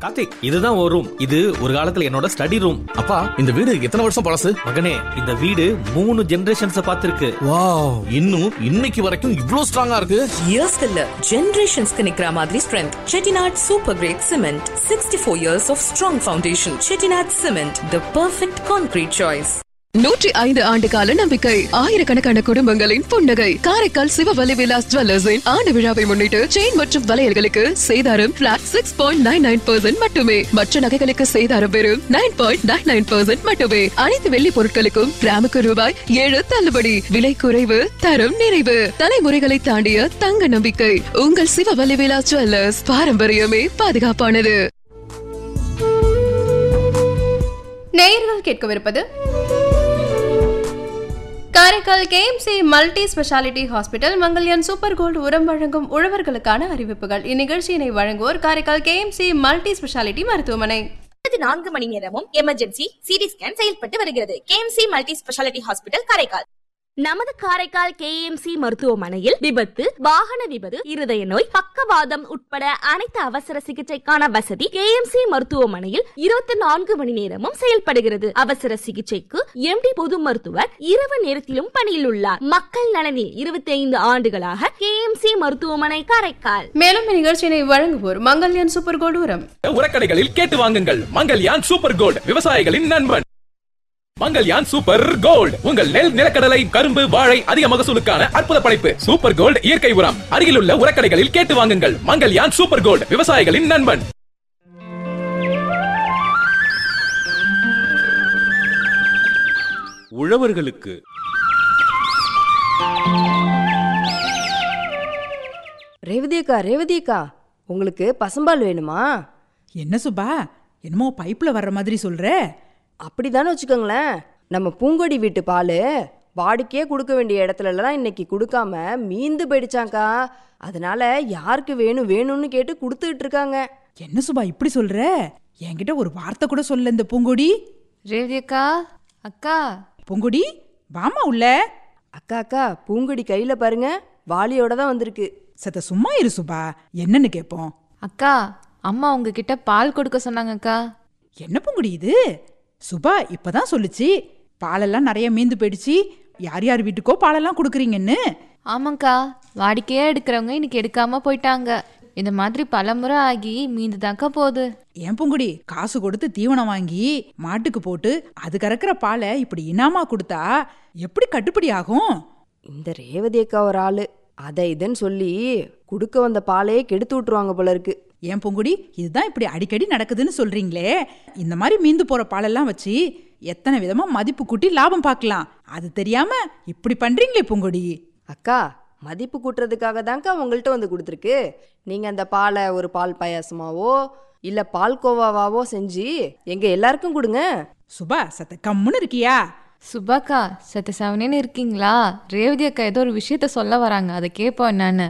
கார்த்திக் இதுதான் ஒரு ரூம் இது ஒரு காலத்துல என்னோட ஸ்டடி ரூம் அப்பா இந்த வீடு எத்தனை வருஷம் பழசு மகனே இந்த வீடு மூணு ஜெனரேஷன்ஸ் பார்த்திருக்கு வாவ் இன்னும் இன்னைக்கு வரைக்கும் இவ்ளோ ஸ்ட்ராங்கா இருக்கு இயர்ஸ்க்கு இல்ல ஜெனரேஷன்ஸ்க்கு நிக்கிற மாதிரி strength Chettinad super great cement sixty four years of strong foundation Chettinad cement the perfect concrete choice நூற்றி ஐந்து ஆண்டு கால நம்பிக்கை ஆயிரக்கணக்கான குடும்பங்களின் புன்னகை காரைக்கால் சிவவலி விலாஸ் ஜுவல்லர்ஸின் ஆண்டு விழாவை முன்னிட்டு செயின் மற்றும் வளையல்களுக்கு சேதாரம் flat six point nine nine percent மட்டுமே மற்ற நகைகளுக்கு சேதாரம் வெறும் nine point nine nine percent மட்டுமே அனைத்து வெள்ளி பொருட்களுக்கும் கிராமுக்கு ரூபாய் ஏழு தள்ளுபடி விலை குறைவு தரம் நிறைவு தலைமுறைகளை தாண்டிய தங்க நம்பிக்கை உங்கள் சிவவலி விலாஸ் ஜுவல்லர்ஸ் பாரம்பரியமே பாதுகாப்பானது நேயர்கள் கேட்கவிருப்பது Karaikal KMC multi speciality hospital Mangalyan super gold உரம் வழங்கும் உழவர்களுக்கான அறிவிப்புகள் இந்நிகழ்ச்சியினை வழங்குவோர் காரைக்கால் கேஎம்சி மல்டி ஸ்பெஷாலிட்டி மருத்துவமனை இருபத்தி நான்கு மணி நேரமும் எமர்ஜென்சி சிடி ஸ்கேன் செயல்பட்டு வருகிறது KMC multi speciality hospital Karaikal நமது காரைக்கால் கேஎம்சி மருத்துவமனையில் விபத்து வாகன விபத்து இருதய நோய் பக்கவாதம் உட்பட அனைத்து அவசர சிகிச்சைக்கான வசதி கேஎம்சி மருத்துவமனையில் இருபத்தி நான்கு மணி நேரமும் செயல்படுகிறது அவசர சிகிச்சைக்கு எம்டி பொது மருத்துவர் இரவு நேரத்திலும் பணியில் உள்ளார் மக்கள் நலனில் இருபத்தி ஐந்து ஆண்டுகளாக கேஎம்சி மருத்துவமனை காரைக்கால் மேலும் இந்நிகழ்ச்சியினை வழங்குவோர் மங்கல்யான் சூப்பர் கோல்டு உரம் உரக்கடைகளில் கேட்டு வாங்குங்கள் மங்கல்யான் சூப்பர் கோல்ட் விவசாயிகளின் நண்பன் மங்கல்யான் சூப்பர் கோல்ட் உங்கள் நெல் நிலக்கடலை கரும்பு வாழை அதிக மகசூலுக்கான அற்புத படைப்பு சூப்பர் கோல்ட் இயற்கை உரம் அருகிலுள்ள உரக்கடைகளில் கேட்டு வாங்குங்கள் மங்கல்யான் சூப்பர் கோல்ட் விவசாயிகளின் நண்பன் உழவர்களுக்கு ரேவதி அக்கா ரேவதி அக்கா உங்களுக்கு பசும்பால் வேணுமா என்ன சுபா என்னமோ பைப்ல வர்ற மாதிரி சொல்ற அப்படிதானே வச்சுக்கோங்களேன் நம்ம பூங்கொடி வீட்டு பால் வாடிக்கையே கொடுக்க வேண்டிய இடத்துலலாம் இன்னைக்கு கொடுக்காம மீந்து போயிடுச்சாங்க்கா அதனால யாருக்கு வேணும் வேணும்னு கேட்டு கொடுத்துட்டு இருக்காங்க என்ன சுபா இப்படி சொல்ற என்கிட்ட ஒரு வார்த்தை கூட சொல்ல இந்த பூங்கொடி ரேவதி அக்கா அக்கா பூங்கொடி வாமா உள்ள அக்கா அக்கா பூங்கொடி கையில பாருங்க வாளியோட தான் வந்திருக்கு சத்த சும்மா இரு சுபா என்னன்னு கேட்போம் அக்கா அம்மா உங்ககிட்ட பால் கொடுக்க சொன்னாங்க அக்கா என்ன பூங்குடி இது சுபா இப்பதான் சொல்லுச்சு பாலெல்லாம் நிறைய மீந்து போயிடுச்சு யார் யார் வீட்டுக்கோ பாலெல்லாம் கொடுக்குறீங்கன்னு ஆமாக்கா வாடிக்கையா எடுக்கிறவங்க இன்னைக்கு எடுக்காம போயிட்டாங்க இந்த மாதிரி பலமுறை ஆகி மீந்துதாக்கா போகுது ஏன் பூங்குடி காசு கொடுத்து தீவனம் வாங்கி மாட்டுக்கு போட்டு அது கறக்கிற பாலை இப்படி இனாமா கொடுத்தா எப்படி கட்டுப்படி ஆகும் இந்த ரேவதி அக்கா ஒரு ஆளு அதை இதுன்னு சொல்லி கொடுக்க வந்த பாலையே கெடுத்து விட்டுருவாங்க போல இருக்கு ஏன் பூங்குடி இதுதான் இப்படி அடிக்கடி நடக்குதுன்னு சொல்றீங்களே இந்த மாதிரி மீந்து போற பாலெல்லாம் வச்சு எத்தனை விதமா மதிப்பு கூட்டி லாபம் பார்க்கலாம் அது தெரியாம இப்படி பண்றீங்களே பூங்குடி அக்கா மதிப்பு கூட்டுறதுக்காக தான்க்கா உங்கள்கிட்ட வந்து கொடுத்துருக்கு நீங்கள் அந்த பாலை ஒரு பால் பாயாசமாவோ இல்லை பால் கோவாவாவோ செஞ்சு எங்கள் எல்லாருக்கும் கொடுங்க சுபா சத்த கம்முன்னு இருக்கியா சுபாக்கா சத்த செவனேன்னு இருக்கீங்களா ரேவதி அக்கா ஏதோ ஒரு விஷயத்த சொல்ல வராங்க அதை கேட்போம் என்னன்னு